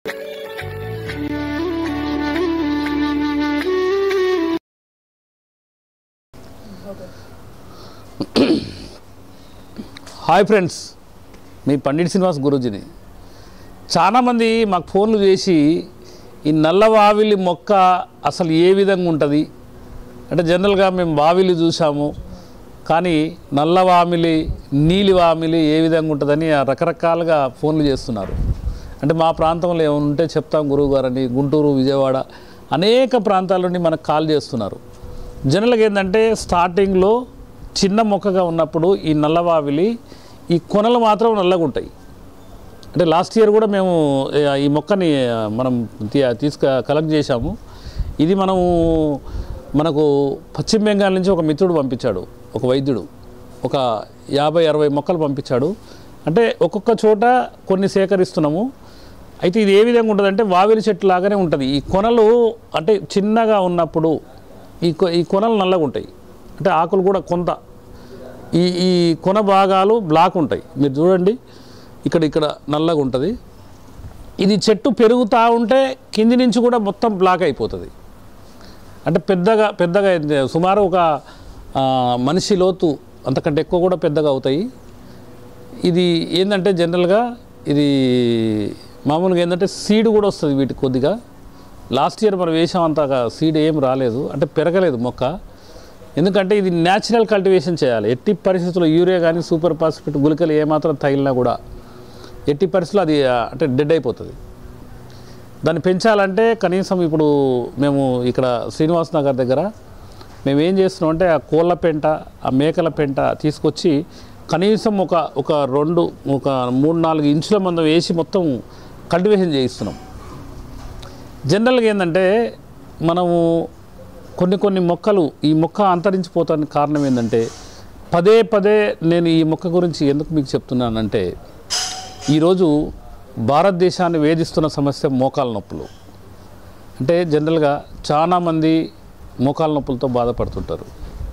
Hi friends మీ పండిట్ శ్రీనివాస్ గురూజీని చాలామంది మాకు ఫోన్లు చేసి ఈ నల్ల వావిలి మొక్క అసలు ఏ విధంగా ఉంటుంది అంటే జనరల్గా మేము వావిలి చూసాము కానీ నల్ల వామిలి నీలి వామిలి ఏ విధంగా ఉంటుందని ఆ రకరకాలుగా ఫోన్లు చేస్తున్నారు అంటే మా ప్రాంతంలో ఏమైనా ఉంటే చెప్తాం గురువు గారని గుంటూరు విజయవాడ అనేక ప్రాంతాల నుండి మనకు కాల్ చేస్తున్నారు జనరల్గా ఏంటంటే స్టార్టింగ్లో చిన్న మొక్కగా ఉన్నప్పుడు ఈ నల్లవావిలి ఈ కొనలు మాత్రం నల్లగా ఉంటాయి అంటే లాస్ట్ ఇయర్ కూడా మేము ఏ, ఈ మొక్కని ఆ, మనం తీ- తీసుక కలెక్ట్ చేశాము ఇది మనము మనకు పశ్చిమ బెంగాల్ నుంచి ఒక మిత్రుడు పంపించాడు ఒక వైద్యుడు ఒక యాభై అరవై మొక్కలు పంపించాడు అంటే ఒక్కొక్క చోట కొన్ని సేకరిస్తున్నాము అయితే ఇది ఏ విధంగా ఉంటుందంటే వావిలి చెట్టు లాగానే ఉంటుంది ఈ కొనలు అంటే చిన్నగా ఉన్నప్పుడు ఈ కొ- ఈ కొనలు నల్లగా ఉంటాయి అంటే ఆకులు కూడా కొంత ఈ ఈ కొన భాగాలు బ్లాక్ ఉంటాయి మీరు చూడండి ఇక్కడ ఇక్కడ నల్లగా ఉంటుంది ఇది చెట్టు పెరుగుతూ ఉంటే కింది నుంచి కూడా మొత్తం బ్లాక్ అయిపోతుంది అంటే పెద్దగా పెద్దగా అయింది. సుమారు ఒక ఆ, మనిషి లోతు అంతకంటే ఎక్కువ కూడా పెద్దగా అవుతాయి ఇది ఏంటంటే జనరల్గా ఇది మామూలుగా ఏంటంటే సీడ్ కూడా వస్తుంది వీటికి కొద్దిగా లాస్ట్ ఇయర్ మనం వేసాం అంతగా సీడ్ ఏం రాలేదు అంటే పెరగలేదు మొక్క ఎందుకంటే ఇది న్యాచురల్ కల్టివేషన్ చేయాలి ఎట్టి పరిస్థితుల్లో యూరియా కానీ సూపర్ ఫాస్ఫేట్ గుళికలు ఏమాత్రం తగిలినా కూడా ఎట్టి పరిస్థితుల్లో అది ఆ, అంటే డెడ్ అయిపోతుంది దాన్ని పెంచాలంటే కనీసం ఇప్పుడు మేము ఇక్కడ శ్రీనివాస్ నగర్ దగ్గర మేము ఏం చేస్తున్నాం అంటే ఆ కోళ్ళ పెంట ఆ మేకల పెంట తీసుకొచ్చి కనీసం ఒక ఒక రెండు ఒక మూడు నాలుగు ఇంచుల మందం వేసి మొత్తం కల్టివేషన్ చేయిస్తున్నాం జనరల్గా ఏంటంటే మనము కొన్ని కొన్ని మొక్కలు ఈ మొక్క అంతరించిపోతానికి కారణం ఏంటంటే పదే పదే నేను ఈ మొక్క గురించి ఎందుకు మీకు చెప్తున్నానంటే ఈరోజు భారతదేశాన్ని వేధిస్తున్న సమస్య మోకాల నొప్పులు అంటే జనరల్గా చాలామంది మోకాల నొప్పులతో బాధపడుతుంటారు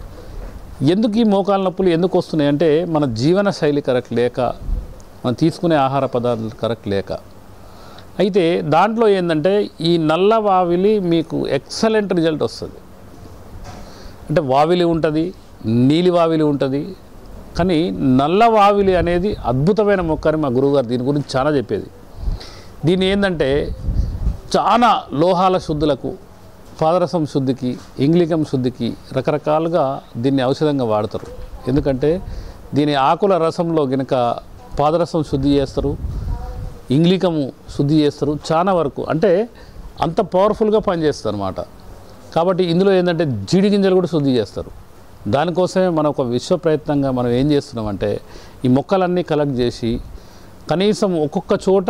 ఎందుకు ఈ మోకాల నొప్పులు ఎందుకు వస్తున్నాయి అంటే మన జీవన శైలి కరెక్ట్ లేక మనం తీసుకునే ఆహార పదార్థాలు కరెక్ట్ లేక అయితే దాంట్లో ఏంటంటే ఈ నల్ల వావిలి మీకు ఎక్సలెంట్ రిజల్ట్ వస్తుంది అంటే వావిలి ఉంటుంది నీలి వావిలి ఉంటుంది కానీ నల్ల వావిలి అనేది అద్భుతమైన మొక్క అని మా గురువుగారు దీని గురించి చాలా చెప్పేది దీని ఏంటంటే చాలా లోహాల శుద్ధులకు పాదరసం శుద్ధికి ఇంగ్లికం శుద్ధికి రకరకాలుగా దీన్ని ఔషధంగా వాడతారు ఎందుకంటే దీని ఆకుల రసంలో గనక పాదరసం శుద్ధి చేస్తారు ఇంగ్లికము శుద్ధి చేస్తారు చాలా వరకు అంటే అంత పవర్ఫుల్గా పనిచేస్తారు అనమాట కాబట్టి ఇందులో ఏంటంటే జీడి గింజలు కూడా శుద్ధి చేస్తారు దానికోసమే మనం ఒక విశ్వ ప్రయత్నంగా మనం ఏం చేస్తున్నామంటే ఈ మొక్కలన్నీ కలెక్ట్ చేసి కనీసం ఒక్కొక్క చోట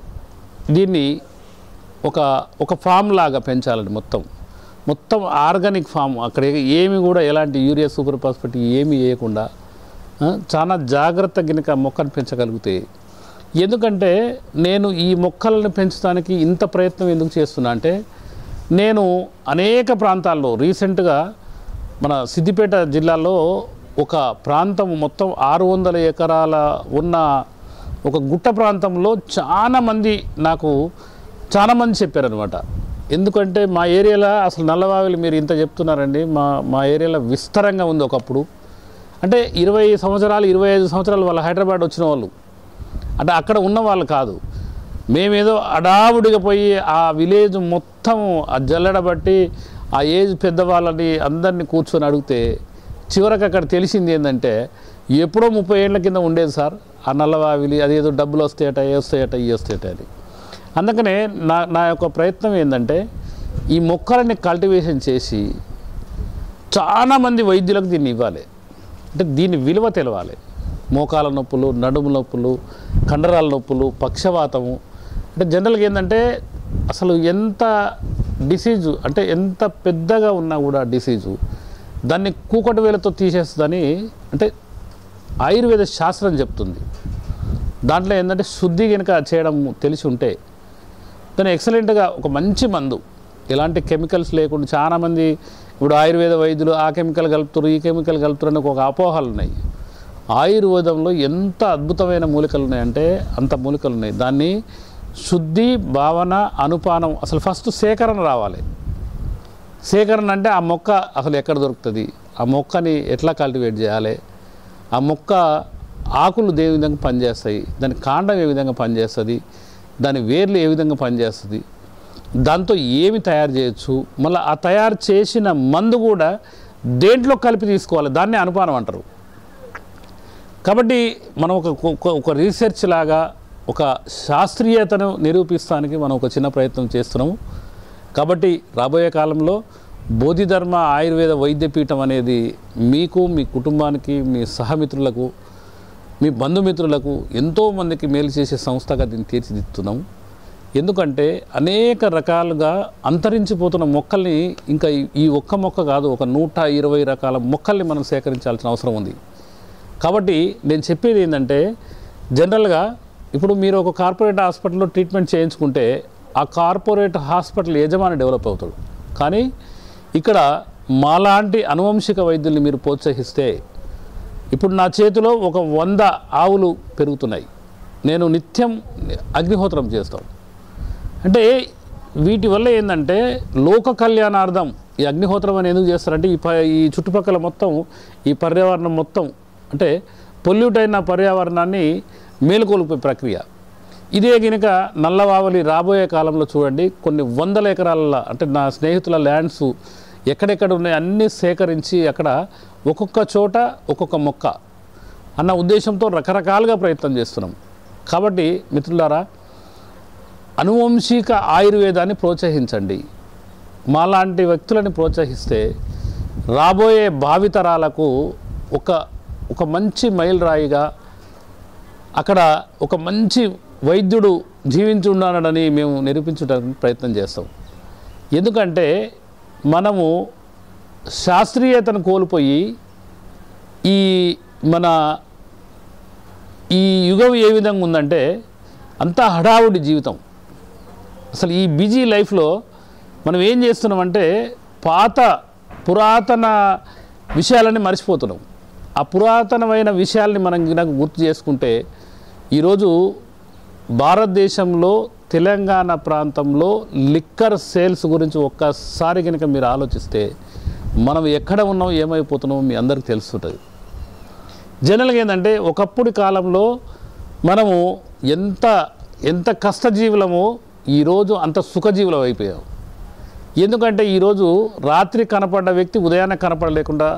దీన్ని ఒక ఒక ఫామ్ లాగా పెంచాలండి మొత్తం మొత్తం ఆర్గానిక్ ఫామ్ అక్కడ ఏమి కూడా ఎలాంటి యూరియా సూపర్ ఫాస్ఫేట్ ఏమి వేయకుండా ఆ, చాలా జాగ్రత్త గినక మొక్కను పెంచగలిగితే ఎందుకంటే నేను ఈ మొక్కలను పెంచడానికి ఇంత ప్రయత్నం ఎందుకు చేస్తున్నా అంటే నేను అనేక ప్రాంతాల్లో రీసెంట్గా మన సిద్దిపేట జిల్లాలో ఒక ప్రాంతం మొత్తం ఆరు వందల ఎకరాల ఉన్న ఒక గుట్ట ప్రాంతంలో చాలా మంది నాకు చాలా మంది చెప్పారనమాట ఎందుకంటే మా ఏరియాలో అసలు నల్లవావిలి మీరు ఇంత చెప్తున్నారండి మా మా ఏరియాలో విస్తారంగా ఉంది ఒకప్పుడు అంటే ఇరవై సంవత్సరాలు ఇరవై ఐదు సంవత్సరాలు వాళ్ళ హైదరాబాద్ వచ్చిన వాళ్ళు అంటే అక్కడ ఉన్న వాళ్ళు కాదు మేమేదో అడావుడిగా పోయి ఆ విలేజ్ మొత్తం ఆ జల్లడబట్టి ఆ ఏజ్ పెద్దవాళ్ళని అందరినీ కూర్చొని అడిగితే చివరికి అక్కడ తెలిసింది ఏంటంటే ఎప్పుడో ముప్పై ఏళ్ళ కింద ఉండేది సార్ ఆ నల్లవావిలి అది ఏదో డబ్బులు వస్తాయట ఏ వస్తాయట ఇవి వస్తాయట అని అందుకనే నా నా యొక్క ప్రయత్నం ఏంటంటే ఈ మొక్కలని కల్టివేషన్ చేసి చాలామంది వైద్యులకు దీన్ని ఇవ్వాలి అంటే దీని విలువ తెలవాలి మోకాల నొప్పులు నడుము నొప్పులు కండరాల నొప్పులు పక్షవాతము అంటే జనరల్గా ఏంటంటే అసలు ఎంత డిసీజు అంటే ఎంత పెద్దగా ఉన్నా కూడా డిసీజు దాన్ని కూకటి వేలతో తీసేస్తుందని అంటే ఆయుర్వేద శాస్త్రం చెప్తుంది దాంట్లో ఏంటంటే శుద్ధి కనుక చేయడం తెలిసి ఉంటే దాన్ని ఎక్సలెంట్గా ఒక మంచి మందు ఎలాంటి కెమికల్స్ లేకుండా చాలామంది ఇప్పుడు ఆయుర్వేద వైద్యులు ఆ కెమికల్ కలుపుతారు ఈ కెమికల్ కలుపుతారు అని ఒక అపోహలు ఉన్నాయి ఆయుర్వేదంలో ఎంత అద్భుతమైన మూలికలు ఉన్నాయంటే అంత మూలికలు ఉన్నాయి దాన్ని శుద్ధి భావన అనుపానం అసలు ఫస్ట్ సేకరణ రావాలి సేకరణ అంటే ఆ మొక్క అసలు ఎక్కడ దొరుకుతుంది ఆ మొక్కని ఎట్లా కల్టివేట్ చేయాలి ఆ మొక్క ఆకులు ఏ విధంగా పనిచేస్తాయి దాని కాండం ఏ విధంగా పనిచేస్తుంది దాని వేర్లు ఏ విధంగా పనిచేస్తుంది దాంతో ఏమి తయారు చేయొచ్చు మళ్ళీ ఆ తయారు చేసిన మందు కూడా దేంట్లో కలిపి తీసుకోవాలి దాన్ని అనుపానం అంటారు కాబట్టి మనం ఒక ఒక- ఒక రీసెర్చ్ లాగా ఒక శాస్త్రీయతను నిరూపిస్తానికి మనం ఒక చిన్న ప్రయత్నం చేస్తున్నాము కాబట్టి రాబోయే కాలంలో బోధిధర్మ ఆయుర్వేద వైద్యపీఠం అనేది మీకు మీ కుటుంబానికి మీ సహమిత్రులకు మీ బంధుమిత్రులకు ఎంతోమందికి మేలు చేసే సంస్థగా దీన్ని తీర్చిదిద్దుతున్నాము ఎందుకంటే అనేక రకాలుగా అంతరించిపోతున్న మొక్కల్ని ఇంకా ఈ- ఈ ఒక్క మొక్క కాదు ఒక నూట ఇరవై రకాల మొక్కల్ని మనం సేకరించాల్సిన అవసరం ఉంది కాబట్టి నేను చెప్పేది ఏంటంటే జనరల్గా ఇప్పుడు మీరు ఒక కార్పొరేట్ హాస్పిటల్లో ట్రీట్మెంట్ చేయించుకుంటే ఆ కార్పొరేట్ హాస్పిటల్ యజమాని డెవలప్ అవుతాడు కానీ ఇక్కడ మాలాంటి అనువంశిక వైద్యుల్ని మీరు ప్రోత్సహిస్తే ఇప్పుడు నా చేతిలో ఒక వంద ఆవులు పెరుగుతున్నాయి నేను నిత్యం అగ్నిహోత్రం చేస్తాను అంటే వీటి వల్ల ఏంటంటే లోక కళ్యాణార్థం ఈ అగ్నిహోత్రం అని ఎందుకు చేస్తారంటే ఈ ప ఈ చుట్టుపక్కల మొత్తం ఈ పర్యావరణం మొత్తం అంటే పొల్యూట్ అయిన పర్యావరణాన్ని మేలుకొల్పే ప్రక్రియ ఇదే కనుక నల్లవావలి రాబోయే కాలంలో చూడండి కొన్ని వందల ఎకరాల అంటే నా స్నేహితుల ల్యాండ్స్ ఎక్కడెక్కడ ఉన్నాయి అన్నీ సేకరించి అక్కడ ఒక్కొక్క చోట ఒక్కొక్క మొక్క అన్న ఉద్దేశంతో రకరకాలుగా ప్రయత్నం చేస్తున్నాం కాబట్టి మిత్రులారా అనువంశిక ఆయుర్వేదాన్ని ప్రోత్సహించండి మాలాంటి వ్యక్తులని ప్రోత్సహిస్తే రాబోయే భావితరాలకు ఒక ఒక మంచి మైలురాయిగా అక్కడ ఒక మంచి వైద్యుడు జీవించి ఉన్నాడని మేము నిరూపించడానికి ప్రయత్నం చేస్తాం ఎందుకంటే మనము శాస్త్రీయతను కోల్పోయి ఈ మన ఈ యుగం ఏ విధంగా ఉందంటే అంతా హడావుడి జీవితం అసలు ఈ బిజీ లైఫ్లో మనం ఏం చేస్తున్నామంటే పాత పురాతన విషయాలని మర్చిపోతున్నాం ఆ పురాతనమైన విషయాల్ని మనం నాకు గుర్తు చేసుకుంటే ఈరోజు భారతదేశంలో తెలంగాణ ప్రాంతంలో లిక్కర్ సేల్స్ గురించి ఒక్కసారి కనుక మీరు ఆలోచిస్తే మనం ఎక్కడ ఉన్నాం ఏమైపోతున్నామో మీ అందరికీ తెలుస్తుంటుంది జనరల్గా ఏంటంటే ఒకప్పుడు కాలంలో మనము ఎంత ఎంత కష్టజీవులమో ఈరోజు అంత సుఖజీవులం అయిపోయాం ఎందుకంటే ఈరోజు రాత్రి కనపడ్డ వ్యక్తి ఉదయాన్నే కనపడలేకుండా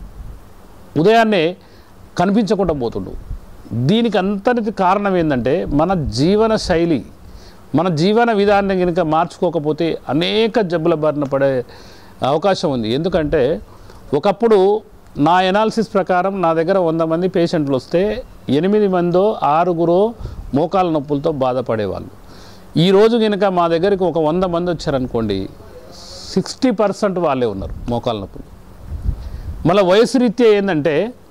ఉదయాన్నే కనిపించకుండా పోతుండు దీనికి అంతటి కారణం ఏంటంటే మన జీవన శైలి మన జీవన విధాన్ని కనుక మార్చుకోకపోతే అనేక జబ్బుల బారిన పడే అవకాశం ఉంది ఎందుకంటే ఒకప్పుడు నా ఎనాలిసిస్ ప్రకారం నా దగ్గర వంద మంది పేషెంట్లు వస్తే ఎనిమిది మందో ఆరుగురో మోకాల నొప్పులతో బాధపడేవాళ్ళు ఈరోజు కనుక మా దగ్గరికి ఒక వంద మంది వచ్చారనుకోండి సిక్స్టీ పర్సెంట్ వాళ్ళే ఉన్నారు మోకాల నొప్పులు మళ్ళీ వయసు రీత్యా ఏంటంటే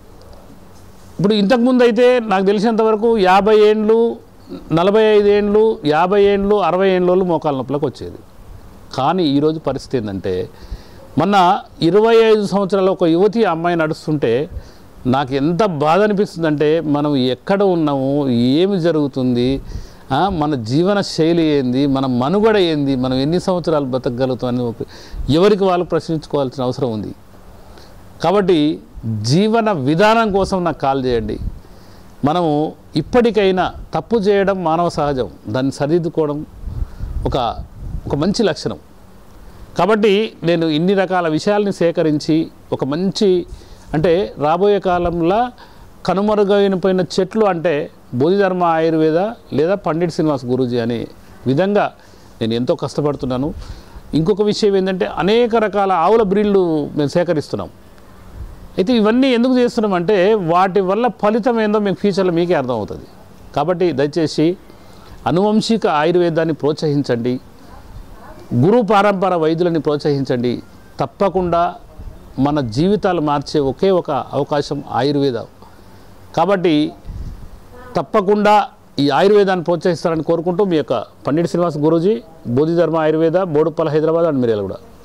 ఇప్పుడు ఇంతకుముందు అయితే నాకు తెలిసినంత వరకు యాభై ఏండ్లు నలభై ఐదు ఏండ్లు యాభై ఏండ్లు అరవై ఏండ్లు మోకాల నొప్పులకు వచ్చేది కానీ ఈరోజు పరిస్థితి ఏంటంటే మొన్న ఇరవై ఐదు సంవత్సరాల ఒక యువతి అమ్మాయి నడుస్తుంటే నాకు ఎంత బాధ అనిపిస్తుందంటే మనం ఎక్కడ ఉన్నాము ఏమి జరుగుతుంది ఆ, మన జీవన శైలి ఏంది మన మనుగడ ఏంది మనం ఎన్ని సంవత్సరాలు బతకగలుగుతామని ఒక- ఎవరికి వాళ్ళు ప్రశ్నించుకోవాల్సిన అవసరం ఉంది కాబట్టి జీవన విధానం కోసం నాకు కాల్ చేయండి మనము ఇప్పటికైనా తప్పు చేయడం మానవ సహజం దాన్ని సరిదిద్దుకోవడం ఒక ఒక మంచి లక్షణం కాబట్టి నేను ఇన్ని రకాల విషయాల్ని సేకరించి ఒక మంచి అంటే రాబోయే కాలంలో కనుమరుగైపోయిన చెట్లు అంటే బోధిధర్మ ఆయుర్వేద లేదా పండిట్ శ్రీనివాస్ గురూజీ అనే విధంగా నేను ఎంతో కష్టపడుతున్నాను ఇంకొక విషయం ఏంటంటే అనేక రకాల ఆవుల బ్రీడ్లు మేము సేకరిస్తున్నాం అయితే ఇవన్నీ ఎందుకు చేస్తున్నామంటే వాటి వల్ల ఫలితం ఏందో మీకు ఫ్యూచర్లో మీకే అర్థమవుతుంది కాబట్టి దయచేసి అనువంశిక ఆయుర్వేదాన్ని ప్రోత్సహించండి గురు పారంపర వైద్యులని ప్రోత్సహించండి తప్పకుండా మన జీవితాలు మార్చే ఒకే ఒక అవకాశం ఆయుర్వేదం కాబట్టి తప్పకుండా ఈ ఆయుర్వేదాన్ని ప్రోత్సహిస్తారని కోరుకుంటూ మీ యొక్క పండిట్ శ్రీనివాస్ గురూజీ బోధిధర్మ ఆయుర్వేద బోడుప్పల హైదరాబాద్ అండ్ మిర్యాల కూడా